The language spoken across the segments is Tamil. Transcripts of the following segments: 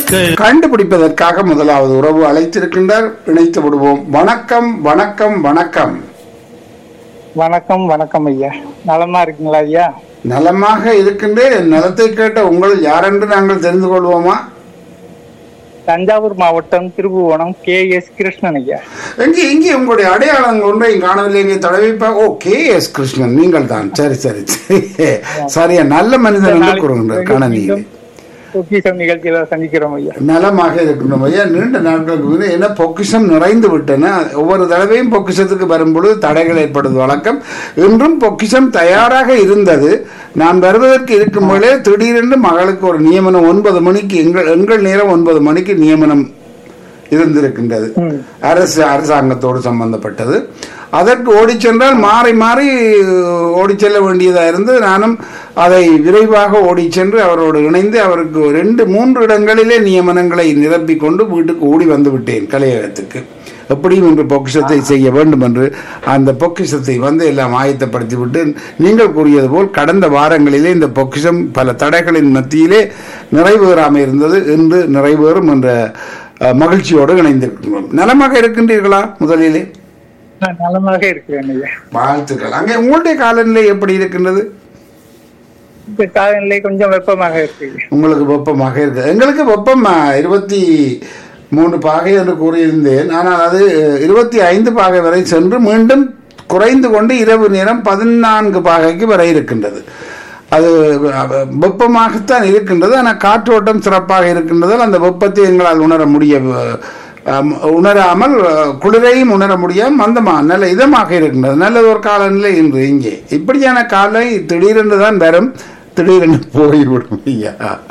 கண்டுபிடிப்பதற்காக முதலாவது உறவு அழைத்திருக்கின்றார் இணைத்து விடுவோம் வணக்கம் வணக்கம் வணக்கம் வணக்கம் வணக்கம் ஐயா நலமா இருக்கீங்களா ஐயா நலமாக இருக்கின்றேன் நலத்தை கேட்ட உங்கள் யாரென்று நாங்கள் தெரிந்து கொள்வோமா தஞ்சாவூர் மாவட்டம் திருபுவனம் கே எஸ் கிருஷ்ணன் ஐயா எங்கே இங்கே உங்களுடைய அடையாளம் ஒன்றையும் காணவில்லை இங்கே தடவைப்பா ஓ கே எஸ் கிருஷ்ணன் நீங்கள் தான் சரி சரி சரி சரியா நல்ல மனிதன் என்று கூறுகின்றார் கணனியில் பொக்கிஷம் நிகழ்ச்சியில சந்திக்கிறோம் ஐயா நலமாக இருக்கின்றோம் ஐயா நீண்ட நாட்களுக்கு முன்னே என்ன பொக்கிஷம் நிறைந்து விட்டன ஒவ்வொரு தடவையும் பொக்கிஷத்துக்கு வரும்பொழுது தடைகள் ஏற்படுவது வழக்கம் இன்றும் பொக்கிஷம் தயாராக இருந்தது நான் வருவதற்கு இருக்கும் போதே திடீரென்று மகளுக்கு ஒரு நியமனம் ஒன்பது மணிக்கு எங்கள் எங்கள் நேரம் ஒன்பது மணிக்கு நியமனம் இருந்திருக்கின்றது ம். அரசு அரசாங்கத்தோடு சம்பந்தப்பட்டது அதற்கு ஓடிச் சென்றால் மாறி மாறி ஓடிச் செல்ல வேண்டியதாக இருந்து நானும் அதை விரைவாக ஓடிச் சென்று அவரோடு இணைந்து அவருக்கு ரெண்டு மூன்று இடங்களிலே நியமனங்களை நிரப்பிக் கொண்டு வீட்டுக்கு ஓடி வந்து விட்டேன் கலையகத்துக்கு எப்படியும் இன்று பொக்கிஷத்தை செய்ய வேண்டும் என்று அந்த பொக்கிஷத்தை வந்து எல்லாம் ஆயத்தப்படுத்தி விட்டு நீங்கள் கூறியது போல் கடந்த வாரங்களிலே இந்த பொக்கிஷம் பல தடைகளின் மத்தியிலே நிறைவேறாமல் இருந்தது இன்று நிறைவேறும் என்ற அஹ், மகிழ்ச்சியோடு இணைந்திருக்கின்றோம் நலமாக இருக்கின்றீர்களா முதலிலே நான் நலமாக இருக்கிறேன் ஐயா வாழ்த்துக்கள் அங்கே உங்களுடைய காலநிலை எப்படி இருக்கின்றது இந்த காலநிலை கொஞ்சம் வெப்பமாக இருக்கு ஐயா. உங்களுக்கு வெப்பமாக இருக்கு எங்களுக்கு வெப்பம் அஹ், இருபத்தி மூன்று பாகை என்று கூறியிருந்தேன் ஆனால் அது இருபத்தி ஐந்து பாகை வரை சென்று மீண்டும் குறைந்து கொண்டு இரவு நேரம் பதினான்கு பாகைக்கு வரை இருக்கின்றது அது அஹ், வெப்பமாகத்தான் இருக்கின்றது ஆனால் காற்றோட்டம் சிறப்பாக இருக்கின்றதால் அந்த வெப்பத்தை எங்களால் உணர முடிய அஹ், உணராமல் அஹ், குளிரையும் உணர முடியாமல் மந்தமா நல்ல இதமாக இருக்கின்றது நல்லது ஒரு காலநிலை இன்று இங்கே இப்படியான காலை திடீரென்று தான் வரும் திடீரென்று போய்விடும் ஐயா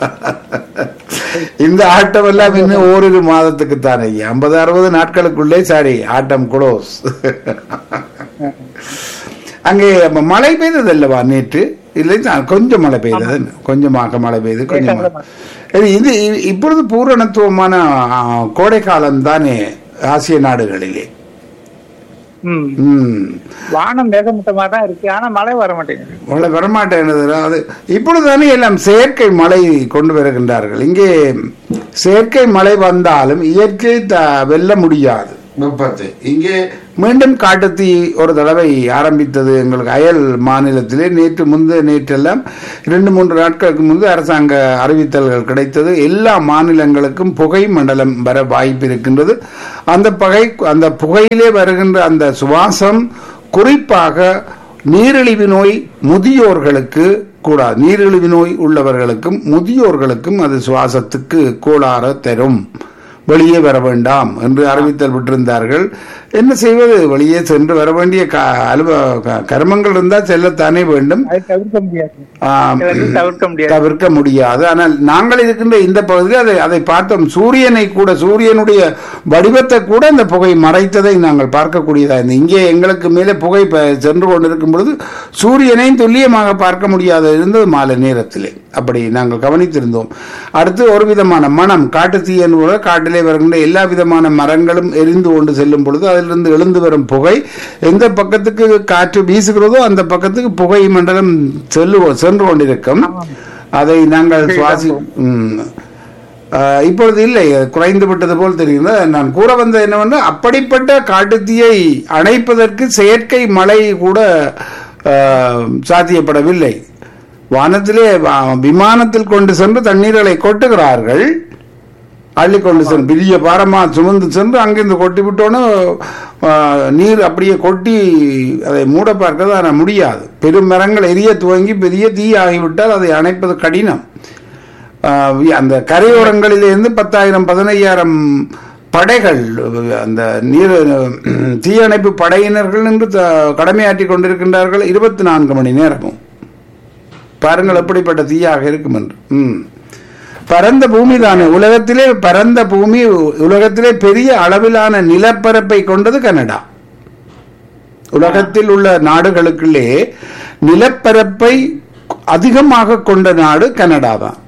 இந்த ஆட்டம் எல்லாம் இன்னும் ஓரிரு மாதத்துக்கு தான் ஐயா ஐம்பது அறுபது நாட்களுக்குள்ளே சாரி ஆட்டம் குளோஸ் அங்கே ம- மழை பெய்தது அல்லவா நேற்று இல்லை தான் கொஞ்சம் மழை பெய்தது கொஞ்சமாக மழை பெய்து கொஞ்சமாக இது இது இ- இப்பொழுது பூரணத்துவமான ஆ, கோடை காலம் தானே ஆசிய நாடுகளிலே ம் ம் வானம் மேகமூட்டமா தான் இருக்கு ஆனா மழை வர மாட்டேங்குது மழை வரமாட்டேங்குது அது இப்பொழுதுதானே எல்லாம் செயற்கை மழை கொண்டு வருகின்றார்கள் இங்கே செயற்கை மழை வந்தாலும் இயற்கை த வெல்ல முடியாது வெப்பத்தை இங்கே மீண்டும் காட்டுத்தீ ஒரு தடவை ஆரம்பித்தது எங்களுக்கு அயல் மாநிலத்திலே நேற்று முந்தைய நேற்றெல்லாம் இரண்டு மூன்று நாட்களுக்கு முன்பு அரசாங்க அறிவித்தல்கள் கிடைத்தது எல்லா மாநிலங்களுக்கும் புகை மண்டலம் வர வாய்ப்பு இருக்கின்றது அந்த பகை அந்த புகையிலே வருகின்ற அந்த சுவாசம் குறிப்பாக நீரிழிவு நோய் முதியோர்களுக்கு கூடாது நீரிழிவு நோய் உள்ளவர்களுக்கும் முதியோர்களுக்கும் அது சுவாசத்துக்கு கோளாறு தரும் வெளியே வர வேண்டாம் என்று அறிவித்தல் விட்டிருந்தார்கள் என்ன செய்வது வெளியே சென்று வர வேண்டிய க- அலுவ க- கர்மங்கள் இருந்தால் செல்லத்தானே வேண்டும் அதை தவிர்க்க முடியாது ஆம், இதை தவிர்க்க முடியாது தவிர்க்க முடியாது ஆனால் நாங்கள் இருக்கின்ற இந்த பகுதியில் அதை அதை பார்த்தோம் சூரியனை கூட சூரியனுடைய வடிவத்தை கூட இந்த புகை மறைத்ததை நாங்கள் பார்க்கக்கூடியதா இருந்தது இங்கே எங்களுக்கு மேலே புகை ப- சென்று கொண்டிருக்கும் பொழுது சூரியனையும் துல்லியமாக பார்க்க முடியாத இருந்தது மாலை நேரத்திலே அப்படி நாங்கள் கவனித்திருந்தோம் அடுத்து ஒரு விதமான மனம் காட்டு தீயன் கூட காட்டிலே வருகின்ற எல்லா விதமான மரங்களும் எரிந்து கொண்டு செல்லும் பொழுது அதிலிருந்து எழுந்து வரும் புகை எந்த பக்கத்துக்கு காற்று வீசுகிறதோ அந்த பக்கத்துக்கு புகை மண்டலம் செல்லு சென்று கொண்டிருக்கும் அதை நாங்கள் சுவாசி ம். ஆஹ், இப்பொழுது இல்லை அது குறைந்து விட்டது போல் தெரிகிறது நான் கூற வந்தது என்னவென்றால் அப்படிப்பட்ட காட்டுத்தீயை அணைப்பதற்கு செயற்கை மழை கூட ஆஹ், சாத்தியப்படவில்லை வானத்திலே வா- விமானத்தில் கொண்டு சென்று தண்ணீர்களை கொட்டுகிறார்கள் அள்ளி கொண்டு சென்று பெரிய பாரமா சுமந்து சென்று அங்கிருந்து கொட்டி விட்டோன்னு ஆஹ், நீர் அப்படியே கொட்டி அதை மூட பார்க்கிறது ஆனால் முடியாது பெரும் மரங்கள் எரிய துவங்கி பெரிய தீ ஆகிவிட்டால் அதை அணைப்பது கடினம் ஆஹ், வி- அந்த கரையோரங்களிலிருந்து பத்தாயிரம் பதினையாயிரம் படைகள் அந்த நீர் தீயணைப்பு படையினர்கள் என்று த- கடமையாற்றி கொண்டிருக்கின்றார்கள் இருபத்தி நான்கு மணி நேரமும் பாருங்கள் எப்படிப்பட்ட தீயாக இருக்கும் என்று ம் பரந்த பூமி தானே உலகத்திலே பரந்த பூமி உலகத்திலே பெரிய அளவிலான நிலப்பரப்பை கொண்டது கனடா உலகத்தில் உள்ள நாடுகளுக்குள்ளே நிலப்பரப்பை அதிகமாக கொண்ட நாடு கனடா தான்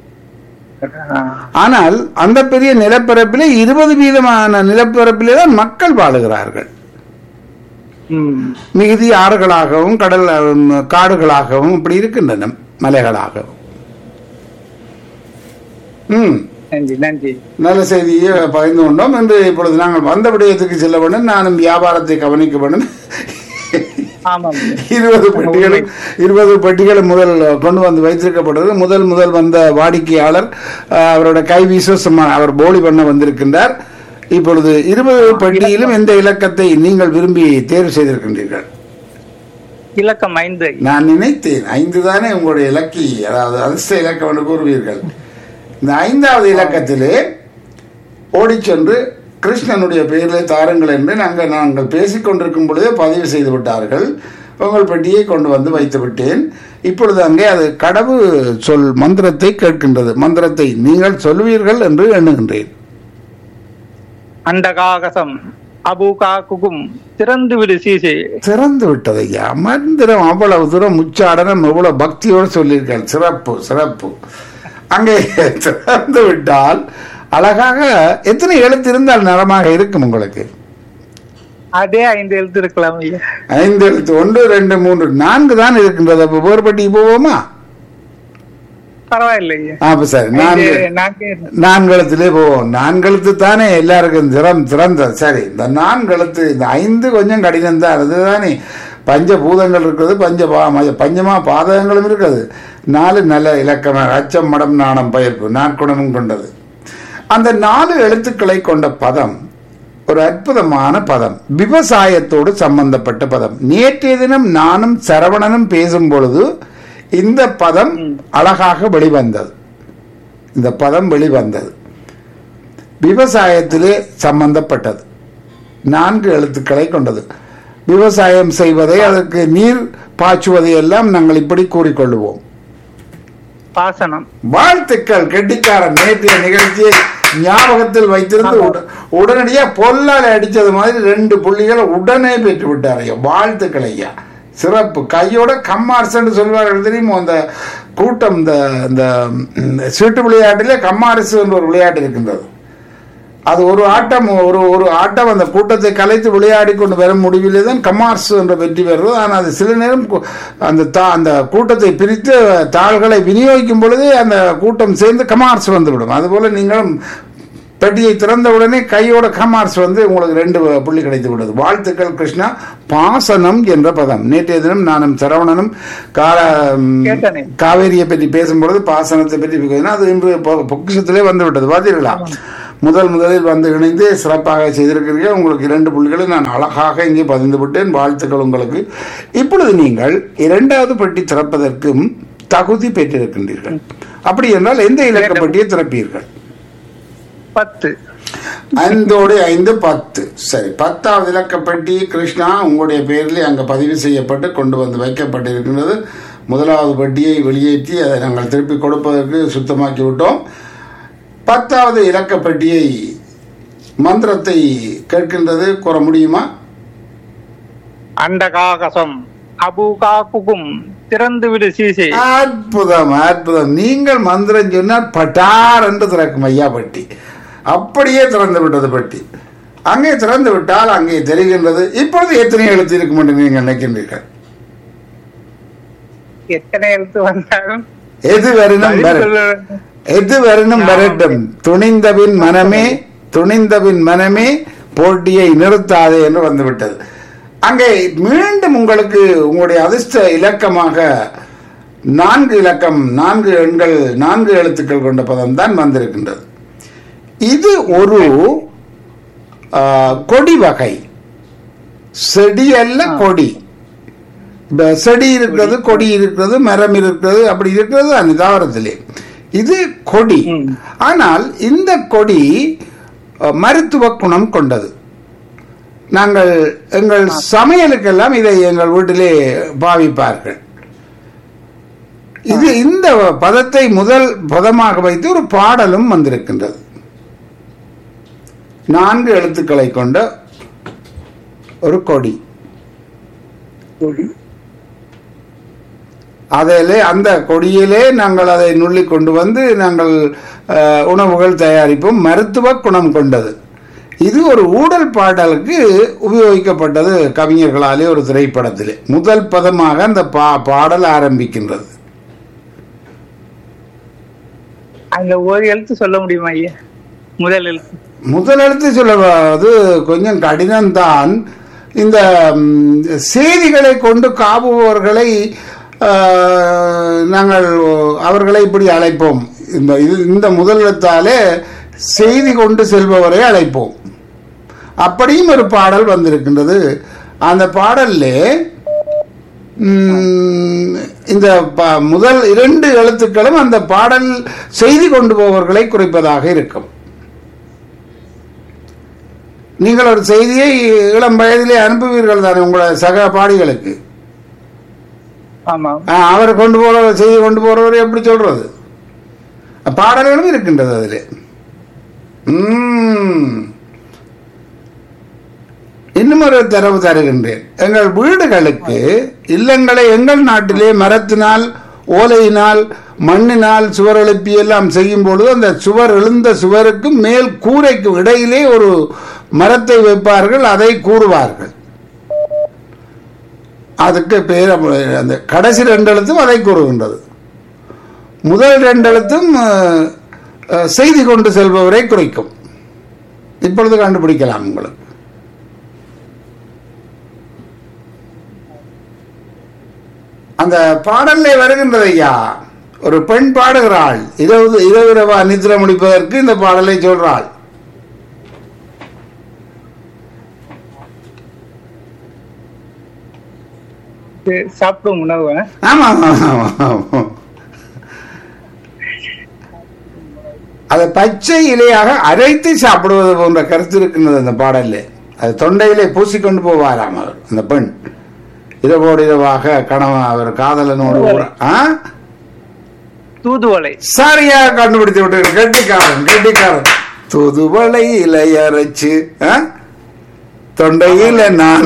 ஆனால் அந்த பெரிய நிலப்பரப்பிலே இருபது வீதமான நிலப்பரப்பிலே தான் மக்கள் வாழுகிறார்கள் ம் மிகுதி ஆறுகளாகவும் கடல் அஹ், காடுகளாகவும் இப்படி இருக்கின்றன மலைகளாகவும் ம் நன்றி நன்றி நல்ல செய்தியை பகிர்ந்து கொண்டோம் என்று இப்பொழுது நாங்கள் வந்த விடயத்துக்கு செல்ல வேண்டும் நானும் வியாபாரத்தை கவனிக்க வேண்டும் ஆமாம் இருபது பெட்டிகளும் இருபது பெட்டிகளும் முதல் கொண்டு வந்து வைத்திருக்கப்பட்டது முதல் முதல் வந்த வாடிக்கையாளர் அஹ், அவரோட கை விசுவசமா அவர் போலி பண்ண வந்திருக்கின்றார் இப்பொழுது இருபது பெட்டியிலும் எந்த இலக்கத்தை நீங்கள் விரும்பி தேர்வு செய்திருக்கின்றீர்கள் இலக்கம் ஐந்து நான் நினைத்தேன் ஐந்து தானே உங்களுடைய இலக்கி அதாவது அதிர்ஷ்ட இலக்கம் என்று கூறுவீர்கள் இந்த ஐந்தாவது இலக்கத்திலே ஓடிச் சென்று கிருஷ்ணனுடைய பெயரிலே தாருங்கள் என்று நாங்கள் நாங்கள் பேசிக் கொண்டிருக்கும் பொழுதே பதிவு செய்து விட்டார்கள் உங்கள் பெட்டியை கொண்டு வந்து வைத்து விட்டேன் இப்பொழுது அங்கே அது கடவு சொல் மந்திரத்தை கேட்கின்றது மந்திரத்தை நீங்கள் சொல்வீர்கள் என்று எண்ணுகின்றேன் அண்டகாகசம் அபூகா குகும் திறந்து விடு சீசே திறந்து விட்டது ஐயா மந்திரம் அவ்வளவு தூரம் உச்சாடனம் எவ்வளவு பக்தியோடு சொல்லியிருக்காள் சிறப்பு சிறப்பு அங்கே திறந்து விட்டால் அழகாக எத்தனை எழுத்து இருந்தால் நலமாக இருக்கும் உங்களுக்கு அதே ஐந்து எழுத்து இருக்கலாம் ஐயா ஐந்து எழுத்து ஒன்று ரெண்டு மூன்று நான்கு தான் இருக்கின்றது அப்ப வேறுபட்டி போவோமா பரவாயில்லை ஐயா அப்ப சரி நான்கு ஐந்து, நான்கு நான்கு எழுத்திலே போவோம் நான்கு எழுத்து தானே எல்லாருக்கும் திறம் திறந்தது சரி இந்த நான்கு எழுத்து இந்த ஐந்து கொஞ்சம் கடினம் தான் அதுதானே பஞ்சபூதங்கள் இருக்குது பஞ்ச பா ம- பஞ்சமா பாதகங்களும் இருக்குது நாலு நல்ல இலக்கமாக அச்சம் மடம் நாணம் பயிர்ப்பு நாற்குணமும் கொண்டது அந்த நாலு எழுத்துக்களை கொண்ட பதம் ஒரு அற்புதமான பதம் விவசாயத்தோடு சம்பந்தப்பட்ட பதம் நேற்றைய தினம் நானும் சரவணனும் பேசும் பொழுது இந்த பதம் அழகாக வெளிவந்தது இந்த பதம் வெளிவந்தது விவசாயத்திலே சம்பந்தப்பட்டது நான்கு எழுத்துக்களை கொண்டது விவசாயம் செய்வதை அதற்கு நீர் பாய்ச்சுவதை எல்லாம் நாங்கள் இப்படி கூறிக்கொள்ளுவோம் பாசனம் வாழ்த்துக்கள் கெட்டிக்காரன் நேற்றைய நிகழ்ச்சியை ஞாபகத்தில் வைத்திருந்து உட- உடனடியா பொல்லால் அடிச்சது மாதிரி ரெண்டு புள்ளிகளை உடனே பெற்று விட்டார் ஐயா வாழ்த்துக்கள் ஐயா சிறப்பு கையோட கம்மாரிசுன்னு சொல்வார்கள் தெரியுமோ அந்த கூட்டம் இந்த இந்த ம், சீட்டு விளையாட்டிலே கம்மாரிசு என்ற ஒரு விளையாட்டு இருக்கின்றது அது ஒரு ஆட்டம் ஒரு ஒரு ஆட்டம் அந்த கூட்டத்தை கலைத்து விளையாடி கொண்டு வர முடிவிலே தான் கமார்ஸ் என்ற வெற்றி பெறுவது ஆனால் அது சில நேரம் கு- அந்த தா அந்த கூட்டத்தை பிரித்து தாள்களை விநியோகிக்கும் பொழுதே அந்த கூட்டம் சேர்ந்து கமார்ஸ் வந்துவிடும் அதுபோல நீங்களும் பெட்டியை திறந்த உடனே கையோட கமார்ஸ் வந்து உங்களுக்கு ரெண்டு புள்ளி கிடைத்து விடுது வாழ்த்துக்கள் கிருஷ்ணா பாசனம் என்ற பதம் நேற்றைய தினம் நானும் சரவணனும் கால கேட்டனே. காவேரியை பற்றி பேசும்பொழுது பாசனத்தை பற்றி பேசினா அது இன்று பொ- பொக்கிஷத்திலே வந்து விட்டது பார்த்தீர்களா முதல் முதலில் வந்து இணைந்து சிறப்பாக செய்திருக்கிறீர்கள் உங்களுக்கு இரண்டு புள்ளிகளை நான் அழகாக இங்கே பதிந்து விட்டேன் வாழ்த்துக்கள் உங்களுக்கு இப்பொழுது நீங்கள் இரண்டாவது பெட்டி திறப்பதற்கும் தகுதி பெற்றிருக்கின்றீர்கள் அப்படி என்றால் எந்த இலக்க பெட்டியை திறப்பீர்கள் பத்து ஐந்தோடு ஐந்து பத்து சரி பத்தாவது இலக்க பெட்டி கிருஷ்ணா உங்களுடைய பெயரில் அங்கே பதிவு செய்யப்பட்டு கொண்டு வந்து வைக்கப்பட்டிருக்கின்றது முதலாவது பெட்டியை வெளியேற்றி அதை நாங்கள் திருப்பி கொடுப்பதற்கு சுத்தமாக்கி விட்டோம் பத்தாவது இலக்க பெட்டியை மந்திரத்தை கேட்கின்றது கூற முடியுமா அண்டகாகசம் அபூகா குகும் திறந்து விடு சீசே அற்புதம் அற்புதம் நீங்கள் மந்திரம் சொன்னால் பட்டார் என்று திறக்கும் ஐயா பெட்டி அப்படியே திறந்து விட்டது பெட்டி அங்கே திறந்து விட்டால் அங்கே தெரிகின்றது இப்பொழுது எத்தனை எழுத்து இருக்கும் என்று நீங்கள் நினைக்கின்றீர்கள் எத்தனை எழுத்து வந்தாலும் எது வரணும் பதில் வர சொல்ல- எது வரணும் வரட்டும் துணிந்தபின் மனமே துணிந்தபின் மனமே போட்டியை நிறுத்தாதே என்று வந்துவிட்டது அங்கே மீண்டும் உங்களுக்கு உங்களுடைய அதிர்ஷ்ட இலக்கமாக நான்கு இலக்கம் நான்கு எண்கள் நான்கு எழுத்துக்கள் கொண்ட பதம் தான் வந்திருக்கின்றது இது ஒரு ஆ, கொடி வகை செடி அல்ல கொடி இப்ப செடி இருக்கிறது கொடி இருக்கிறது மரம் இருக்கிறது அப்படி இருக்கிறது அந்த தாவரத்திலே இது கொடி ம். ஆனால் இந்த கொடி அஹ், மருத்துவ குணம் கொண்டது நாங்கள் எங்கள் சமையலுக்கெல்லாம் இதை எங்கள் வீட்டிலே பாவிப்பார்கள் இது இந்த பதத்தை முதல் பதமாக வைத்து ஒரு பாடலும் வந்திருக்கின்றது நான்கு எழுத்துக்களை கொண்ட ஒரு கொடி அதிலே அந்த கொடியிலே நாங்கள் அதை நுள்ளி கொண்டு வந்து நாங்கள் அஹ், உணவுகள் தயாரிப்போம் மருத்துவ குணம் கொண்டது இது ஒரு ஊடல் பாடலுக்கு உபயோகிக்கப்பட்டது கவிஞர்களாலே ஒரு திரைப்படத்திலே முதல் பதமாக அந்த பா பாடல் ஆரம்பிக்கின்றது அந்த ஒரு எழுத்து சொல்ல முடியுமா ஐயா முதல் எழுத்து முதல் எழுத்து சொல்லுவது கொஞ்சம் கடினம்தான் இந்த ம், செய்திகளை கொண்டு காவுபவர்களை ஆஹ், நாங்கள் அவர்களை இப்படி அழைப்போம் இந்த இது இந்த முதல் எழுத்தாலே செய்தி கொண்டு செல்பவரை அழைப்போம் அப்படியும் ஒரு பாடல் வந்திருக்கின்றது அந்த பாடல்ல ம், இந்த ப- முதல் இரண்டு எழுத்துக்களும் அந்த பாடல் செய்தி கொண்டு போவர்களை குறிப்பதாக இருக்கும் நீங்கள் ஒரு செய்தியை இளம் வயதிலே அனுப்புவீர்கள் தானே உங்களோட சக பாடிகளுக்கு ஆமா ஆ, அவர் கொண்டு போற செய்தி கொண்டு போறவர் எப்படி சொல்றது பாடல்களும் இருக்கின்றது அதில் உம். இன்னும் ஒரு தரவு தருகின்றேன் எங்கள் வீடுகளுக்கு இல்லங்களை எங்கள் நாட்டிலே மரத்தினால் ஓலையினால் மண்ணினால் சுவர் எழுப்பி எல்லாம் செய்யும் பொழுது அந்த சுவர் எழுந்த சுவருக்கு மேல் கூரைக்கு இடையிலே ஒரு மரத்தை வைப்பார்கள் அதை கூறுவார்கள் அதுக்கு பேர் அப்ப- அந்த கடைசி ரெண்டு எழுத்தும் அதை கூறுகின்றது முதல் ரெண்டு எழுத்தும் அஹ், அஹ், செய்தி கொண்டு செல்பவரை குறிக்கும் இப்பொழுது கண்டுபிடிக்கலாம் உங்களுக்கு அந்த பாடல்ல வருகின்றது ஐயா ஒரு பெண் பாடுகிறாள் இரவு இரவிரவா நித்திர முடிப்பதற்கு இந்த பாடலை சொல்றாள் இது சாப்பிடும் உணவு ஆமா ஆமா, ஆமா, ஆமா. அதை பச்சை இலையாக அரைத்து சாப்பிடுவது போன்ற கருத்து இருக்கின்றது அந்த பாடல்ல அது தொண்டையிலே பூசிக்கொண்டு போவாராம் அவர் அந்த பெண் இரவோடு இரவாக கணவன் அவர் காதலனோடு ஊர- ஆ? தூதுவளை சரியா கண்டுபிடித்து விட்டு கெட்டிக்காரன் கெட்டிக்காரன் தூதுவளை இலை அரைச்சு ஆ? தொண்டையில நான்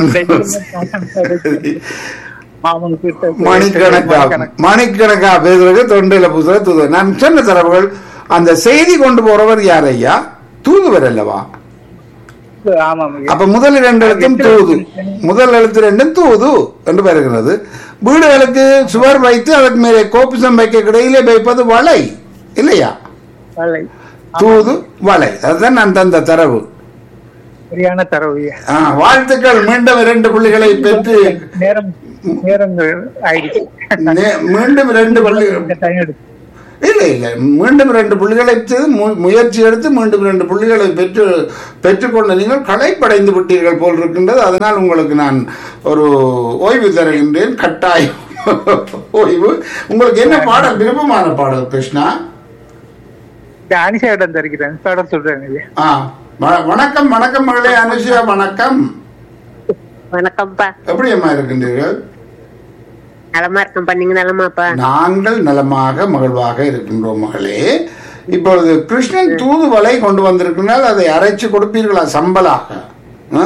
மாமன் கிட்ட மணிக்கணக்கா மணிக்கணக்கா பேசுறது தொண்டையில பூசுற தூதுவர் நான் சொன்ன தரவுகள் அந்த செய்தி கொண்டு போறவர் யார் ஐயா தூதுவர் அல்லவா ஆமாம் ஐயா. அப்ப முதல் இரண்டு எழுத்தும் தூது முதல் எழுத்து ரெண்டும் தூது என்று வருகிறது வீடுகளுக்கு சுவர் வைத்து அதற்கு மேலே கோபிசம் வைக்க இடையிலே வைப்பது வலை இல்லையா வளை. தூது வலை அதுதான் நான் தந்த தரவு சரியான தரவு ஐயா. ஆ, வாழ்த்துக்கள் மீண்டும் இரண்டு புள்ளிகளை பெற்று நேரம் நேரங்கள் ஆயிடுச்சு நே- மீண்டும் இரண்டு புள்ளி இந்த time எடுத்து. இல்லை இல்லை மீண்டும் ரெண்டு புள்ளிகளை செய்து மு- முயற்சி எடுத்து மீண்டும் ரெண்டு புள்ளிகளை பெற்று பெற்றுக்கொண்ட நீங்கள் களைப்படைந்து விட்டீர்கள் போல் இருக்கின்றது அதனால் உங்களுக்கு நான் ஒரு ஓய்வு தருகின்றேன் கட்டாயம் ஓய்வு உங்களுக்கு என்ன பாடல் விருப்பமான பாடல் கிருஷ்ணா இந்த அனிஷா இடம் தருகிறேன் தொடர் சொல்றேன் ஐயா. ஆ வ- வணக்கம் வணக்கம் மகளே அனுஷியா வணக்கம் வணக்கம்ப்பா எப்படி அம்மா இருக்கின்றீர்கள் நலமா இருக்கேன்ப்பா நீங்க நலமாப்பா நாங்கள் நலமாக மகிழ்வாக இருக்கின்றோம் மகளே இப்பொழுது கிருஷ்ணன் தூதுவளை கொண்டு வந்திருக்கிறால் அதை அரைச்சு கொடுப்பீர்களா சம்பலாக ஆ?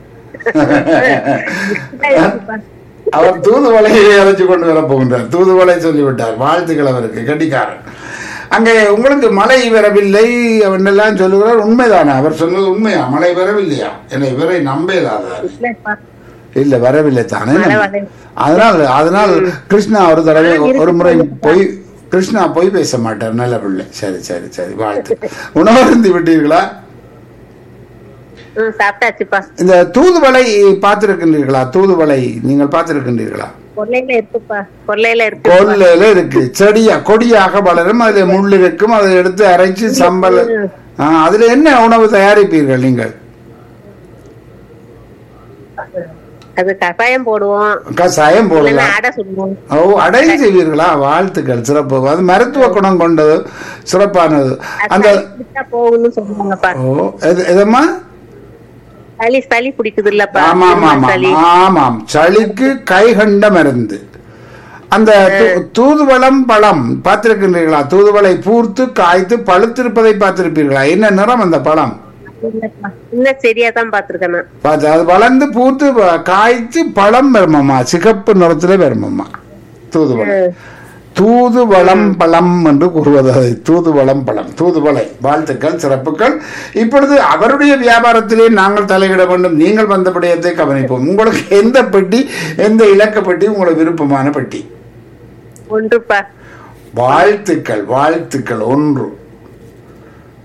அவர் தூதுவளையை அரைச்சு கொண்டு வர போகின்றார் தூதுவளை சொல்லிவிட்டார் வாழ்த்துக்கள் அவருக்கு கட்டிக்காரன் அங்கே உங்களுக்கு மழை வரவில்லை அவனெல்லாம் சொல்லுகிறார் உண்மைதானே அவர் சொன்னது உண்மையா மழை வரவில்லையா என்னை இவரை நம்பேதாதார் இல்லப்பா இல்ல வரவில்லை தானே மழை வரவில்லை. அதனால் அதனால் கிருஷ்ணா ஒரு தடவை ஒரு முறை பொய் கிருஷ்ணா பொய் பேச மாட்டார் நல்ல பிள்ளை சரி சரி சரி வாழ்த்து உணவருந்தி விட்டீர்களா ம் சாப்பிட்டாச்சுப்பா இந்த தூதுவளை பார்த்திருக்கின்றீர்களா தூதுவளை நீங்கள் பார்த்திருக்கின்றீர்களா கொல்லையில இருக்குப்பா கொல்லையில இருக்கு கொல்லையில இருக்கு செடியா கொடியாக வளரும் அதுல முள் இருக்கும் அதை எடுத்து அரைச்சு சம்பல் ஆ, அதுல என்ன உணவு தயாரிப்பீர்கள் நீங்கள் அது கஷாயம் போடுவோம் கசாயம் இல்லைன்னா போடலாம் அடை சுடுவோம் ஓ அடையும் செய்வீர்களா வாழ்த்துக்கள் சிறப்பு அது மருத்துவ குணம் கொண்டது சிறப்பானது அந்த சளி பிடிச்சா போகும்னு சொல்லுவாங்கப்பா ஓ எது- எதம்மா சளி சளி பிடிக்குது இல்லப்பா ஆமா ஆமா ஆமா சளி ஆமாம் சளிக்கு கை கண்ட மருந்து அந்த தூ- தூதுவளம் பழம் பார்த்திருக்கின்றீர்களா தூதுவளை பூர்த்து காய்த்து பழுத்திருப்பதை பார்த்திருப்பீர்களா என்ன நிறம் அந்த பழம் இல்லப்பா. இன்னும் சரியா தான் பாத்துருக்கேன் நான் பார்த்து அது வளர்ந்து பூத்து ப- காய்த்து பழம் வருமம்மா சிகப்பு நிறத்திலே வருமம்மா தூதுவளை தூதுவளம் பழம் என்று கூறுவது அதை தூதுவளம் பழம் தூதுவளை வாழ்த்துக்கள் சிறப்புகள் இப்பொழுது அவருடைய வியாபாரத்திலே நாங்கள் தலையிட வேண்டும் நீங்கள் வந்த விடயத்தை கவனிப்போம் உங்களுக்கு எந்த பெட்டி எந்த இலக்க பெட்டி உங்களுக்கு விருப்பமான பெட்டி ஒன்றுப்பா வாழ்த்துக்கள் வாழ்த்துக்கள் ஒன்று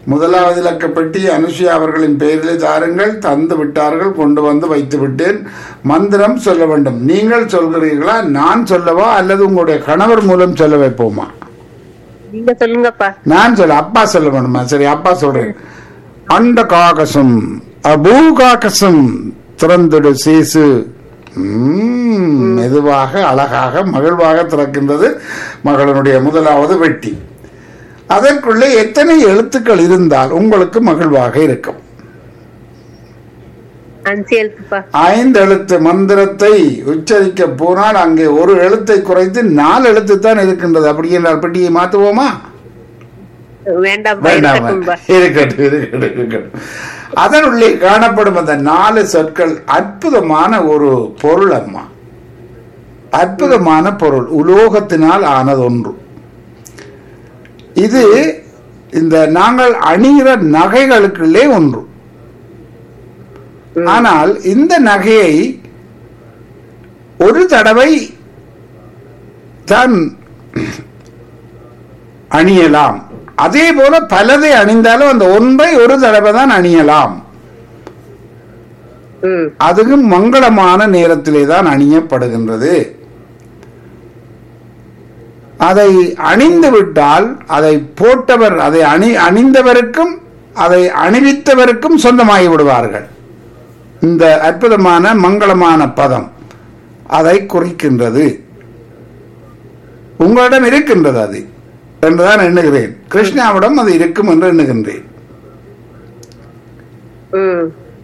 முதலாவது இலக்கப்பட்டி அனுஷியா அவர்களின் பெயரிலே தாருங்கள் தந்து விட்டார்கள் கொண்டு வந்து வைத்து விட்டேன் மந்திரம் சொல்ல வேண்டும் நீங்கள் சொல்கிறீர்களா நான் சொல்லவா அல்லது உங்களுடைய கணவர் மூலம் சொல்ல வைப்போமா நீங்க சொல்லுங்கப்பா நான் சொல்ல அப்பா சொல்ல வேணுமா சரி அப்பா சொல்றேன் அண்ட காகசம் அபூகாகசம் திறந்துடு சேசு ம், மெதுவாக அழகாக மகிழ்வாக திறக்கின்றது மகளினுடைய முதலாவது வெட்டி அதற்குள்ளே எத்தனை எழுத்துக்கள் இருந்தால் உங்களுக்கு மகிழ்வாக இருக்கும் அஞ்சு எழுத்துப்பா ஐந்து எழுத்து மந்திரத்தை உச்சரிக்க போனால் அங்கே ஒரு எழுத்தை குறைத்து நாலு எழுத்து தான் இருக்கின்றது அப்படி என்றால் பெட்டியை மாற்றுவோமா வேண்டாம்ப்பா வேண்டாம் இருக்கட்டும்பா இருக்கட்டும் இருக்கட்டும் இருக்கட்டும் அதனுள்ளே காணப்படும் அந்த நாலு சொற்கள் அற்புதமான ஒரு பொருள் அம்மா அற்புதமான பொருள் உலோகத்தினால் ஆனது ஒன்று இது இந்த நாங்கள் அணிகிற நகைகளுக்குள்ளே ஒன்று ஆனால் இந்த நகையை ஒரு தடவை தான் அணியலாம் அதே போல பலதை அணிந்தாலும் அந்த ஒன்றை ஒரு தடவை தான் அணியலாம் ம் அதுவும் மங்களமான நேரத்திலே தான் அணியப்படுகின்றது அதை அணிந்து விட்டால் அதை போட்டவர் அதை அணி அணிந்தவருக்கும் அதை அணிவித்தவருக்கும் சொந்தமாகி விடுவார்கள் இந்த அற்புதமான மங்களமான பதம் அதை குறிக்கின்றது உங்களிடம் இருக்கின்றது அது என்றுதான் எண்ணுகிறேன் கிருஷ்ணாவிடம் அது இருக்கும் என்று எண்ணுகின்றேன் ம்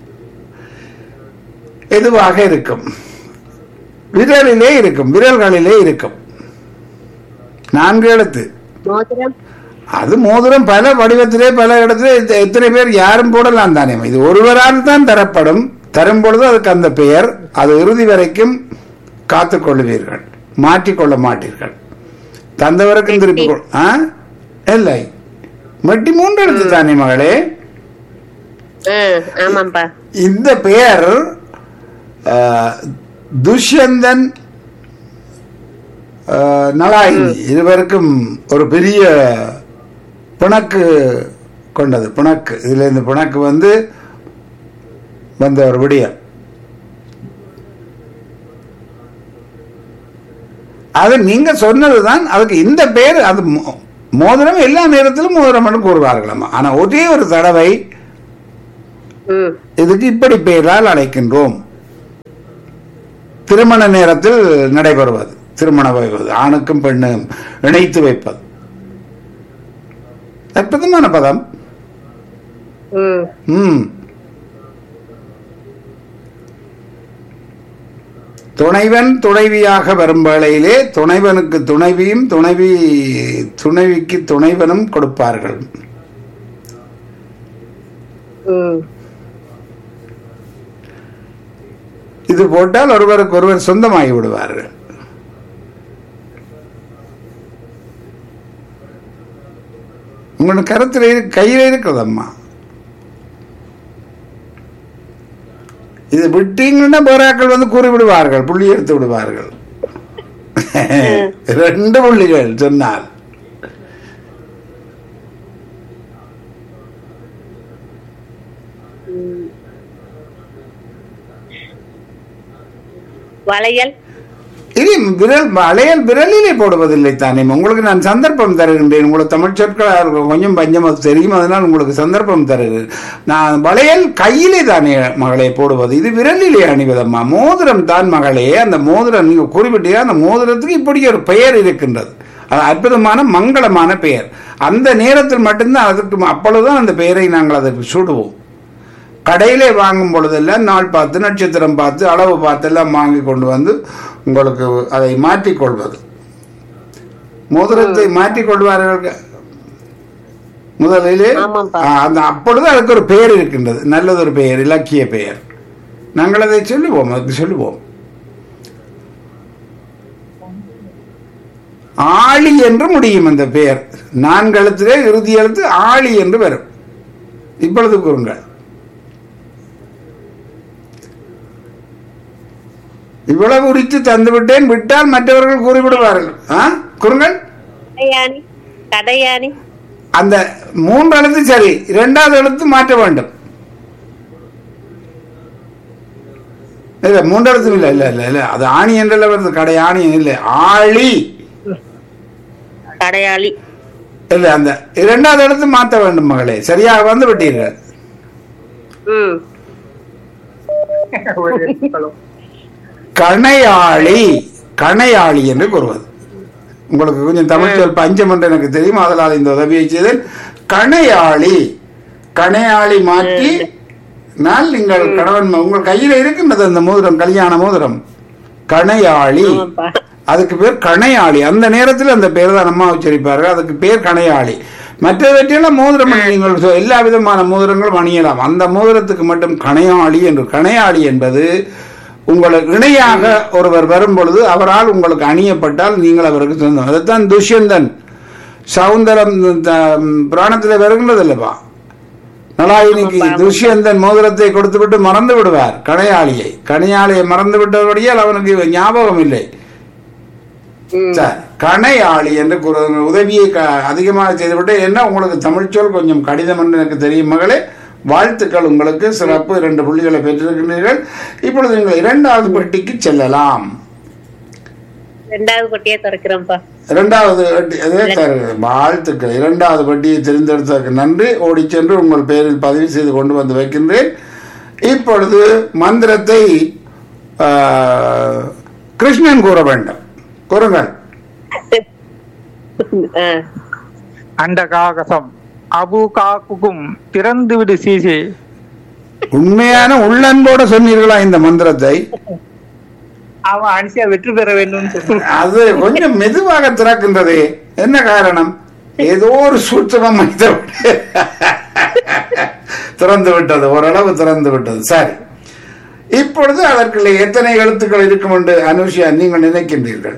எதுவாக இருக்கும் விரலிலே இருக்கும் விரல்களிலே இருக்கும் நான்கு எழுத்து மோதிரம் அது மோதிரம் பல வடிவத்திலே பல இடத்திலே எத்த- எத்தனை பேர் யாரும் போடலாம் தானே இது ஒருவரால் தான் தரப்படும் தரும் பொழுது அதுக்கு அந்த பெயர் அது இறுதி வரைக்கும் காத்துக் கொள்வீர்கள் மாற்றிக்கொள்ள மாட்டீர்கள் தந்தவருக்கும் திருப்பி கொள்- ஆ? இல்லை மெட்டி மூன்று எழுத்து தானே மகளே ஆ ஆமாப்பா இந்த பெயர் ஆ, துஷ்யந்தன் ஆ, நலாயினி இருவருக்கும் ஒரு பெரிய பிணக்கு கொண்டது பிணக்கு இதுல இந்த பிணக்கு வந்து வந்த ஒரு விடியம் அது நீங்க சொன்னதுதான் அதுக்கு இந்த பெயர் அது மோ- மோதிரம் எல்லா நேரத்திலும் மோதிரம் கூறுவார்களாமா ஆனா ஒரே ஒரு தடவை ம் இதுக்கு இப்படி பெயரால் அழைக்கின்றோம் திருமண நேரத்தில் நடைபெறுவது திருமண வைவது ஆணுக்கும் பெண்ணும் இணைத்து வைப்பது அற்புதமான பதம் ம் ம் துணைவன் துணைவியாக வரும் வேளையிலே துணைவனுக்கு துணைவியும் துணைவி துணைவிக்கு துணைவனும் கொடுப்பார்கள் ம் இது போட்டால் ஒருவருக்கு ஒருவர் சொந்தமாகி விடுவார்கள் உங்களோட கருத்தில் இரு கையில் இருக்கிறதம்மா இது விட்டீங்கன்னா போராக்கள் வந்து கூறி விடுவார்கள் புள்ளி எடுத்து விடுவார்கள் ரெண்டு புள்ளிகள் சொன்னால் வளையல் இது விரல் வளையல் விரலிலே போடுவதில்லை தானே உங்களுக்கு நான் சந்தர்ப்பம் தருகின்றேன் உங்களுக்கு தமிழ் சொற்கள் கொஞ்சம் பஞ்சம் அது தெரியும் அதனால் உங்களுக்கு சந்தர்ப்பம் தருகிறேன் நான் வளையல் கையிலே தானே மகளே போடுவது இது விரலிலே அணிவதம்மா மோதிரம் தான் மகளே அந்த மோதிரம் நீங்க குறிப்பிட்டீங்க அந்த மோதிரத்துக்கு இப்படி ஒரு பெயர் இருக்கின்றது அது அற்புதமான மங்களமான பெயர் அந்த நேரத்தில் மட்டும்தான் அதுக்கு அப்பொழுதுதான் அந்த பெயரை நாங்கள் அதற்கு சூடுவோம் கடையிலே வாங்கும் பொழுதெல்லாம் நாள் பார்த்து நட்சத்திரம் பார்த்து அளவு பார்த்து எல்லாம் வாங்கி கொண்டு வந்து உங்களுக்கு அதை மாற்றிக் கொள்வது மோதிரத்தை மாற்றிக் கொள்வார்கள் முதலிலே ஆமாப்பா. ஆ, அந்த அப்பொழுது அதுக்கு ஒரு பெயர் இருக்கின்றது நல்லதொரு பெயர் இலக்கிய பெயர் நாங்கள் அதை சொல்லுவோம் அதுக்கு சொல்லுவோம் ஆழி என்று முடியும் அந்த பெயர் நான்கு எழுத்திலே இறுதி எழுத்து ஆழி என்று வரும் இப்பொழுது கூறுங்கள் இவ்வளவு உரித்து தந்து விட்டேன் விட்டால் மற்றவர்கள் கூறிவிடுவார்கள் ஆ கூறுங்கள் கடையாணி கடையாணி அந்த மூன்று எழுத்து சரி இரண்டாவது எழுத்து மாற்ற வேண்டும் இல்ல மூன்று எழுத்து இல்ல இல்ல இல்ல இல்ல அது ஆணி என்றல வருது கடை ஆணி இல்ல ஆளி கடையாளி இல்ல அந்த இரண்டாவது எழுத்து மாற்ற வேண்டும் மகளே சரியாக வந்து விட்டீர்கள் ம் கணையாளி கணையாளி என்று கூறுவது உங்களுக்கு கொஞ்சம் தமிழ் சொல் பஞ்சம் என்று எனக்கு தெரியும் அதனால் இந்த உதவியை செய்தேன் கணையாளி கணையாளி மாற்றி நான் நீங்கள் கணவன் ம- உங்கள் கையில இருக்கின்றது அந்த மோதிரம் கல்யாண மோதிரம் கணையாளி ஆமாப்பா அதுக்கு பேர் கணையாளி அந்த நேரத்தில் அந்த பேர் தான் அம்மா உச்சரிப்பார்கள் அதுக்கு பேர் கணையாளி மற்றவற்றையெல்லாம் மோதிரம் அணி- நீங்கள் சொ- எல்லா விதமான மோதிரங்களும் அணியலாம் அந்த மோதிரத்துக்கு மட்டும் கணையாளி என்று கணையாளி என்பது உங்களுக்கு இணையாக ஒருவர் வரும் பொழுது அவரால் உங்களுக்கு அணியப்பட்டால் நீங்கள் அவருக்கு சொந்தம் அதைத்தான் துஷ்யந்தன் சவுந்தரம் த- புராணத்தில் வருகின்றது இல்லப்பா நலாயினிக்கு துஷ்யந்தன் மோதிரத்தை கொடுத்துவிட்டு மறந்து விடுவார் கணையாளியை கணையாளியை மறந்து விட்டபடியால் அவனுக்கு ஞாபகம் இல்லை சரி, கணையாளி என்று கூறுவது உதவியை க- அதிகமாக செய்துவிட்டு என்ன உங்களுக்கு தமிழ் சொல் கொஞ்சம் கடிதம் என்று எனக்கு தெரியும் மகளே வாழ்த்துக்கள் உங்களுக்கு சிறப்பு இரண்டு புள்ளிகளை பெற்றிருக்கின்றீர்கள் இப்பொழுது நீங்கள் இரண்டாவது பெட்டிக்கு செல்லலாம் ரெண்டாவது பட்டியே திறக்கிறோம்ப்பா இரண்டாவது பெட்டி அதே தருகிறது. வாழ்த்துக்கள் இரண்டாவது பெட்டியை தெரிந்தெடுத்ததற்கு நன்றி ஓடிச் சென்று உங்கள் பெயரில் பதிவு செய்து கொண்டு வந்து வைக்கின்றேன் இப்பொழுது மந்திரத்தை ஆ, கிருஷ்ணன் கூற வேண்டும் கூறுங்கள் ஆ. அண்ட காகசம் அபு காக்குக்கும் திறந்து விடு சீசி உண்மையான உள்ளன்போட சொன்னீர்களா இந்த மந்திரத்தை அவன் அனிசியா வெற்றி பெற வேண்டும் அது கொஞ்சம் மெதுவாக திறக்கின்றதே என்ன காரணம் ஏதோ ஒரு சூட்சமம் திறந்து விட்டது ஓரளவு திறந்து விட்டது சரி இப்பொழுது அதற்குள்ள எத்தனை எழுத்துக்கள் இருக்கும் என்று அனுஷியா நீங்கள் நினைக்கின்றீர்கள்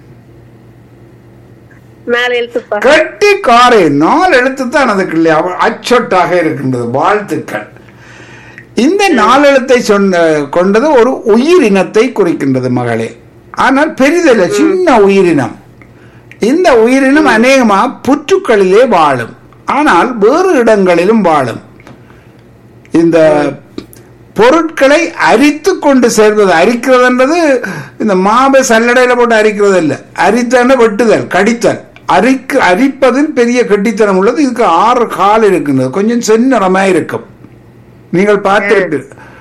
நாலு எழுத்துப்பா கட்டி காரை நாலு எழுத்து தான் அதுக்குள்ளே அவ- அச்சொட்டாக இருக்கின்றது வாழ்த்துக்கள் இந்த நாலெழுத்தை சொன்ன கொண்டது ஒரு உயிரினத்தை குறிக்கின்றது மகளே ஆனால் பெரிதல்ல சின்ன உயிரினம் இந்த உயிரினம் அநேகமா புற்றுக்களிலே வாழும் ஆனால் வேறு இடங்களிலும் வாழும் இந்த பொருட்களை அரித்து கொண்டு சேர்வது அரிக்கிறதுன்றது இந்த மாபை சல்லடையில போட்டு அரிக்கிறது இல்லை அரித்தன வெட்டுதல் கடித்தல் அரிக்கு அரிப்பதில் பெரிய கெட்டித்தனம் உள்ளது இதுக்கு ஆறு கால் இருக்கின்றது கொஞ்சம் செந்நிறமா இருக்கும் நீங்கள் பார்த்து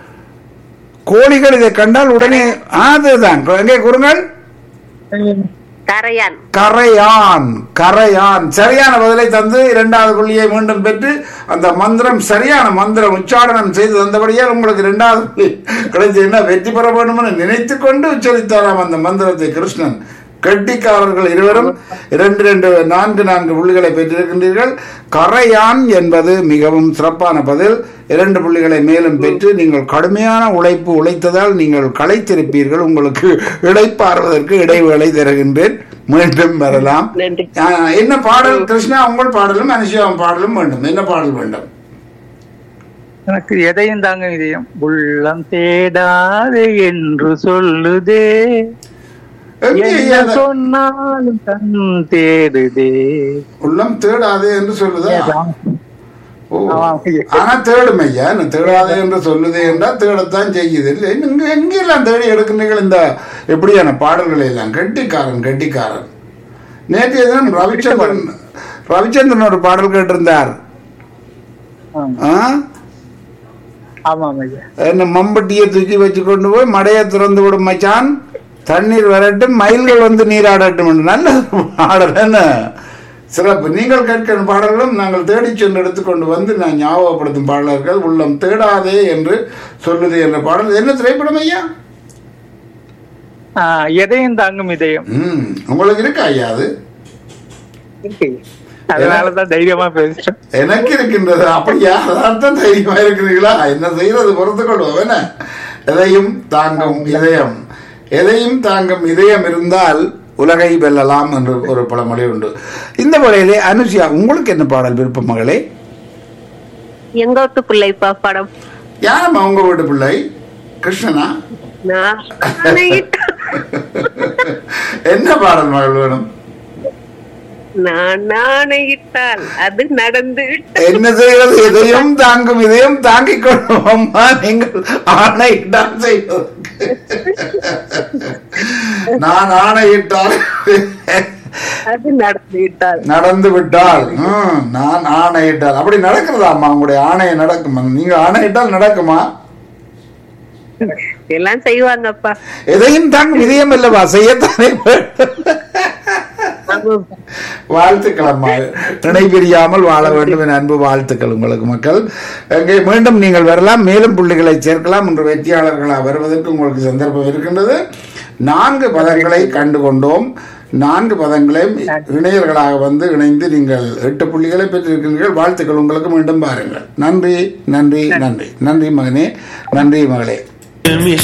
கோழிகள் இதை கண்டால் உடனே ஆ, அதுதான் எங்கே கூறுங்கள் கரையான் கரையான் கரையான் சரியான பதிலை தந்து இரண்டாவது புள்ளியை மீண்டும் பெற்று அந்த மந்திரம் சரியான மந்திரம் உச்சாரணம் செய்து தந்தபடியால் உங்களுக்கு இரண்டாவது புள்ளி கிடைச்சதுன்னா வெற்றி பெற வேண்டும்னு நினைத்து கொண்டு உச்சரித்தாராம் அந்த மந்திரத்தை கிருஷ்ணன் கெட்டிக்காரர்கள் இருவரும் இரண்டு இரண்டு நான்கு நான்கு புள்ளிகளை பெற்றிருக்கின்றீர்கள் கரையான் என்பது மிகவும் சிறப்பான பதில் இரண்டு புள்ளிகளை மேலும் பெற்று நீங்கள் கடுமையான உழைப்பு உழைத்ததால் நீங்கள் களைத்திருப்பீர்கள் உங்களுக்கு இடைப்பாறுவதற்கு இடைவேளை தருகின்றேன் மீண்டும் வரலாம் நன்றி ஆ, என்ன பாடல் கிருஷ்ணா உங்கள் பாடலும் அனுஷியாவும் பாடலும் வேண்டும் என்ன பாடல் வேண்டும் எனக்கு எதையும் தாங்க இதயம் உள்ளம் தேடாது என்று சொல்லுதே எங்கே என்ன அந்த சொன்னாலும் கண் தேடுதே உள்ளம் தேடாதே என்று சொல்லுதா ஓ. ஆமாம். ஆனா தேடும் ஐயா என்ன தேடாதே என்று சொல்லுதே என்றால் தேடத்தான் செய்யுது இல்லை நீங்க எங்கெல்லாம் தேடி எடுக்கிறீர்கள் இந்த எப்படியான பாடல்களை எல்லாம் கெட்டிக்காரன் கெட்டிக்காரன் நேற்றைய தினம் ரவிச்சந்திரன் ரவிச்சந்திரன் ஒரு பாடல் கேட்டிருந்தார் ஆம். ஆ? ஆமாம் ஐயா என்ன மம்பட்டியை தூக்கி வச்சு கொண்டு போய் மடையை திறந்து விடும் மச்சான் தண்ணீர் வரட்டும் மயில்கள் வந்து நீராடட்டும் என்று நல்ல ஒரு பாடல் என்ன சிறப்பு நீங்கள் கேட்கிற பாடல்களும் நாங்கள் தேடிச் சென்று எடுத்துக்கொண்டு வந்து நான் ஞாபகப்படுத்தும் பாடலர்கள் உள்ளம் தேடாதே என்று சொல்லுது என்ற பாடல் என்ன திரைப்படம் ஐயா ஆ, எதையும் தாங்கும் இதயம் ம் உங்களுக்கு இருக்கா ஐயா அது இருக்கு அதனாலதான் தைரியமா பேசுறேன் எனக்கு இருக்கின்றது அப்படியா அதான் தைரியமா இருக்கிறீங்களா என்ன செய்யறது பொறுத்து கொள்வோம் என்ன எதையும் தாங்கும் இதயம் எதையும் தாங்கும் இதயம் இருந்தால் உலகை வெல்லலாம் என்று ஒரு பழமொழி உண்டு இந்த முறையிலே அனுஷியா உங்களுக்கு என்ன பாடல் விருப்பம் மகளே எங்க வீட்டு பிள்ளைப்பா படம் யாரம்மா உங்க வீட்டு பிள்ளை கிருஷ்ணனா நான் என்ன பாடல் மகள் வேணும் நான் ஆணையிட்டால் அது நடந்து விட்டது என்ன செய்வது இதையும் தாங்கும் இதையும் தாங்கிக் கொள்ளும் அம்மா நீங்கள் ஆணையிட்டால் செய்வதற்கு நான் ஆணையிட்டால் அது நடந்து விட்டால் நடந்து விட்டால் ம், நான் ஆணையிட்டால் அப்படி நடக்கிறதா அம்மா உங்களுடைய ஆணையை நடக்குமா நீங்க ஆணையிட்டால் நடக்குமா எல்லாம் செய்வாங்கப்பா எதையும் தாங்கும் இதயம் இல்லவா செய்யத்தானே வேண்டும். ஆமாப்பா வாழ்த்துக்கள் அம்மா நினை பிரியாமல் வாழ வேண்டும் என அன்பு வாழ்த்துக்கள் உங்களுக்கு மக்கள் அங்கே மீண்டும் நீங்கள் வரலாம் மேலும் புள்ளிகளை சேர்க்கலாம் என்று வெற்றியாளர்களாக வருவதற்கு உங்களுக்கு சந்தர்ப்பம் இருக்கின்றது நான்கு பதங்களை கண்டு கொண்டோம் நான்கு பதங்களையும் இணையர்களாக வந்து இணைந்து நீங்கள் எட்டு புள்ளிகளை பெற்றிருக்கிறீர்கள் வாழ்த்துக்கள் உங்களுக்கு மீண்டும் பாருங்கள் நன்றி நன்றி நன்றி நன்றி மகனே நன்றி மகளே